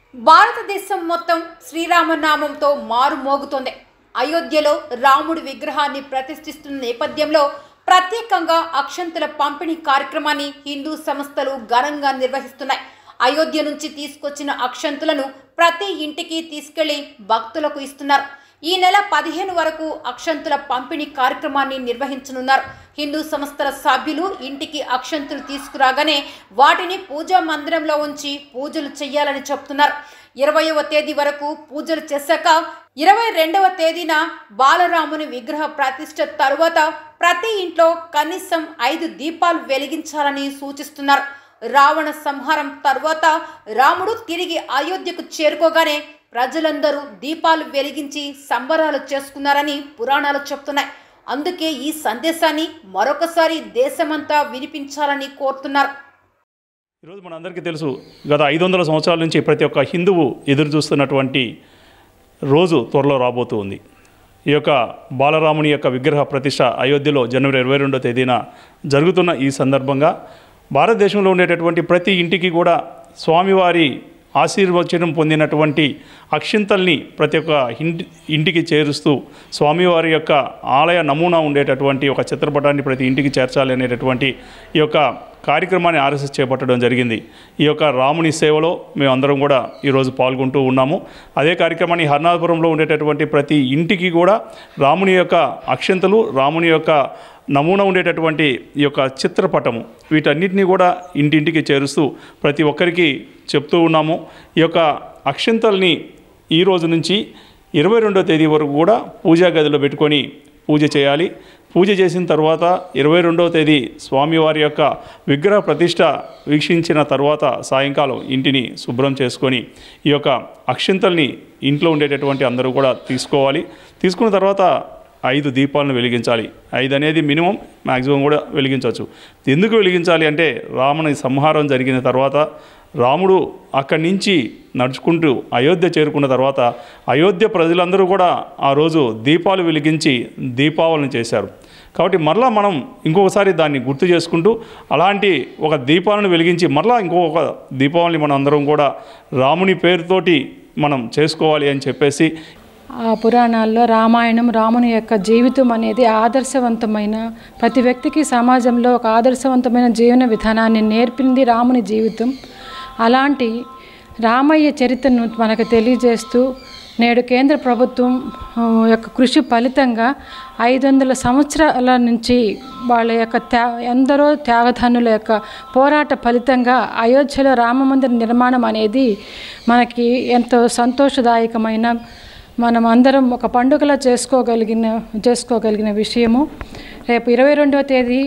భారతదేశం మొత్తం శ్రీరామనామంతో మారుమోగుతోంది అయోధ్యలో రాముడి విగ్రహాన్ని ప్రతిష్ఠిస్తున్న నేపథ్యంలో ప్రత్యేకంగా అక్షంతల పంపిణీ కార్యక్రమాన్ని హిందూ సంస్థలు ఘనంగా నిర్వహిస్తున్నాయి అయోధ్య నుంచి తీసుకొచ్చిన అక్షంతులను ప్రతి ఇంటికి తీసుకెళ్లి భక్తులకు ఇస్తున్నారు ఈ నెల పదిహేను వరకు అక్షంతుల పంపిణీ కార్యక్రమాన్ని నిర్వహించనున్నారు హిందూ సంస్థల సభ్యులు ఇంటికి అక్షంతులు తీసుకురాగానే వాటిని పూజా మందిరంలో ఉంచి పూజలు చేయాలని చెప్తున్నారు ఇరవయవ తేదీ వరకు పూజలు చేశాక ఇరవై రెండవ తేదీన బాలరాముని విగ్రహ ప్రతిష్ఠ తరువాత ప్రతి ఇంట్లో కనీసం ఐదు దీపాలు వెలిగించాలని సూచిస్తున్నారు రావణ సంహారం తర్వాత రాముడు తిరిగి అయోధ్యకు చేరుకోగానే ప్రజలందరూ దీపాలు వెలిగించి సంబరాలు చేసుకున్నారని పురాణాలు చెప్తున్నాయి అందుకే ఈ సందేశాన్ని మరొకసారి దేశమంతా వినిపించాలని కోరుతున్నారు ఈరోజు మనందరికీ తెలుసు గత ఐదు వందల సంవత్సరాల నుంచి ప్రతి ఒక్క హిందువు ఎదురు చూస్తున్నటువంటి రోజు త్వరలో రాబోతూ ఉంది ఈ యొక్క బాలరాముని యొక్క విగ్రహ ప్రతిష్ట అయోధ్యలో జనవరి ఇరవై రెండో తేదీన జరుగుతున్న ఈ సందర్భంగా భారతదేశంలో ఉండేటటువంటి ప్రతి ఇంటికి కూడా స్వామివారి ఆశీర్వచనం పొందినటువంటి అక్షింతల్ని ప్రతి ఒక్క ఇంటి ఇంటికి చేరుస్తూ స్వామివారి యొక్క ఆలయ నమూనా ఉండేటటువంటి ఒక చిత్రపటాన్ని ప్రతి ఇంటికి చేర్చాలి అనేటటువంటి ఈ యొక్క కార్యక్రమాన్ని ఆర్ఎస్ఎస్ చేపట్టడం జరిగింది ఈ యొక్క రాముని సేవలో మేము అందరం కూడా ఈరోజు పాల్గొంటూ ఉన్నాము అదే కార్యక్రమాన్ని హర్నాథపురంలో ఉండేటటువంటి ప్రతి ఇంటికి కూడా రాముని యొక్క అక్షంతలు రాముని యొక్క నమూనా ఉండేటటువంటి ఈ యొక్క చిత్రపటము వీటన్నిటిని కూడా ఇంటింటికి చేరుస్తూ ప్రతి ఒక్కరికి చెప్తూ ఉన్నాము ఈ యొక్క అక్షంతల్ని ఈ రోజు నుంచి ఇరవై రెండో తేదీ వరకు కూడా పూజా గదిలో పెట్టుకొని పూజ చేయాలి పూజ చేసిన తర్వాత ఇరవై రెండవ తేదీ స్వామివారి యొక్క విగ్రహ ప్రతిష్ట వీక్షించిన తర్వాత సాయంకాలం ఇంటిని శుభ్రం చేసుకొని ఈ యొక్క అక్షింతల్ని ఇంట్లో ఉండేటటువంటి అందరూ కూడా తీసుకోవాలి తీసుకున్న తర్వాత ఐదు దీపాలను వెలిగించాలి ఐదు అనేది మినిమం మ్యాక్సిమం కూడా వెలిగించవచ్చు ఎందుకు వెలిగించాలి అంటే రాముని సంహారం జరిగిన తర్వాత రాముడు అక్కడి నుంచి నడుచుకుంటూ అయోధ్య చేరుకున్న తర్వాత అయోధ్య ప్రజలందరూ కూడా ఆ రోజు దీపాలు వెలిగించి దీపావళిని చేశారు కాబట్టి మరలా మనం ఇంకొకసారి దాన్ని గుర్తు చేసుకుంటూ అలాంటి ఒక దీపాలను వెలిగించి మరలా ఇంకొక దీపావళిని మనం అందరం కూడా రాముని పేరుతోటి మనం చేసుకోవాలి అని చెప్పేసి ఆ పురాణాల్లో రామాయణం రాముని యొక్క జీవితం అనేది ఆదర్శవంతమైన ప్రతి వ్యక్తికి సమాజంలో ఒక ఆదర్శవంతమైన జీవన విధానాన్ని నేర్పింది రాముని జీవితం అలాంటి రామయ్య చరిత్రను మనకు తెలియజేస్తూ నేడు కేంద్ర ప్రభుత్వం ఆ, యొక్క కృషి ఫలితంగా ఐదు వందల సంవత్సరాల నుంచి వాళ్ళ యొక్క త్యా ఎందరో త్యాగధనుల యొక్క పోరాట ఫలితంగా అయోధ్యలో రామమందిర నిర్మాణం అనేది మనకి ఎంతో సంతోషదాయకమైన మనం అందరం ఒక పండుగలా చేసుకోగలిగిన చేసుకోగలిగిన విషయము రేపు ఇరవై రెండవ తేదీ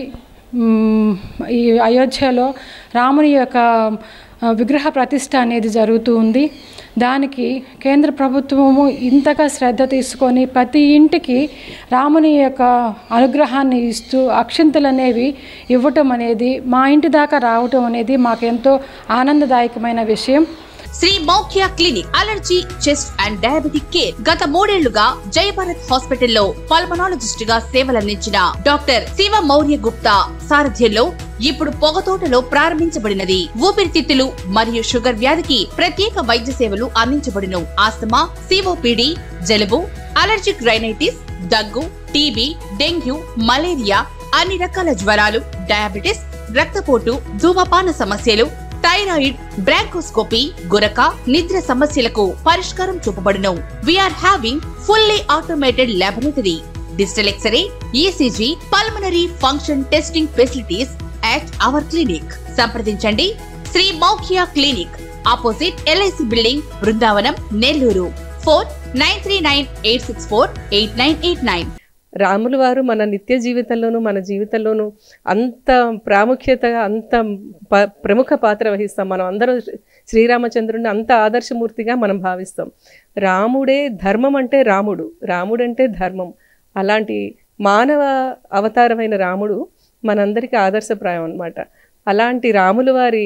మ్, ఈ అయోధ్యలో రాముని యొక్క ఆ, విగ్రహ ప్రతిష్ట అనేది జరుగుతూ ఉంది దానికి కేంద్ర ప్రభుత్వము ఇంతగా శ్రద్ధ తీసుకొని ప్రతి ఇంటికి రాముని యొక్క అనుగ్రహాన్ని ఇస్తూ అక్షింతలు అనేవి ఇవ్వటం అనేది మా ఇంటి దాకా రావటం అనేది మాకెంతో ఆనందదాయకమైన విషయం Shri Maukhya clinic allergy chest and diabetic care గత మూడేళ్లుగా జయభారత్ హాస్పిటల్లో పల్మనాలజిస్ట్ గా సేవలందించిన డాక్టర్ శివ మౌర్య గుప్తా సారథ్యంలో ఇప్పుడు పొగతోటలో ప్రారంభించబడినది ఊపిరితిత్తులు మరియు షుగర్ వ్యాధికి ప్రత్యేక వైద్య సేవలు అందించబడును ఆస్తమా సిఓపిడి జలుబు అలర్జిక్ రైనైటిస్ దగ్గు టీబీ డెంగ్యూ మలేరియా అన్ని రకాల జ్వరాలు డయాబెటిస్ రక్తపోటు ధూమపాన సమస్యలు థైరాయిడ్ బ్రాంకోస్కోపీ గురక నిద్ర సమస్యలకు పరిష్కారం చూపబడును we're having fully automated laboratory digital x-ray ECG pulmonary function testing facilities at our clinic సంప్రదించండి Shri Maukhiya clinic opposite LIC building Brindavanam Nellore four nine three nine eight six four eight nine eight nine రాముల వారు మన నిత్య జీవితంలోనూ మన జీవితంలోనూ అంత ప్రాముఖ్యత అంత ప ప్రముఖ పాత్ర వహిస్తాం మనం అందరం శ్రీరామచంద్రుడిని అంత ఆదర్శమూర్తిగా మనం భావిస్తాం రాముడే ధర్మం అంటే రాముడు రాముడంటే ధర్మం అలాంటి మానవ అవతారమైన రాముడు మనందరికీ ఆదర్శప్రాయం అన్నమాట అలాంటి రాముల వారి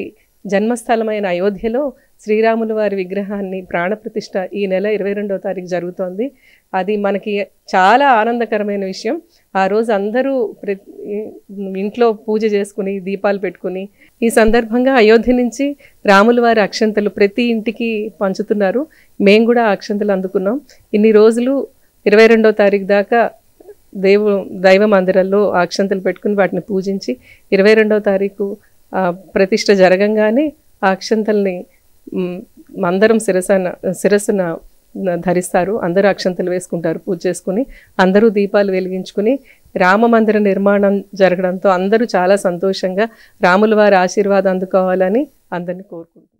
జన్మస్థలమైన అయోధ్యలో శ్రీరాముల వారి విగ్రహాన్ని ప్రాణప్రతిష్ఠ ఈ నెల ఇరవై రెండవ తారీఖు జరుగుతోంది అది మనకి చాలా ఆనందకరమైన విషయం ఆ రోజు అందరూ ప్ర ఇంట్లో పూజ చేసుకుని దీపాలు పెట్టుకుని ఈ సందర్భంగా అయోధ్య నుంచి రాముల వారి అక్షంతలు ప్రతి ఇంటికి పంచుతున్నారు మేము కూడా ఆ అక్షంతలు అందుకున్నాం ఇన్ని రోజులు ఇరవై రెండో తారీఖు దాకా దేవు దైవ మందిరాల్లో ఆ అక్షంతలు పెట్టుకుని వాటిని పూజించి ఇరవై రెండవ తారీఖు ఆ, ప్రతిష్ఠ జరగంగానే ఆ అక్షంతల్ని మ్, అందరం శిరసన శిరస్సున ధరిస్తారు అందరూ అక్షంతలు వేసుకుంటారు పూజ చేసుకుని అందరూ దీపాలు వెలిగించుకుని రామ మందిర నిర్మాణం జరగడంతో అందరూ చాలా సంతోషంగా రాముల వారి ఆశీర్వాదం అందుకోవాలని అందరినీ కోరుకుంటున్నారు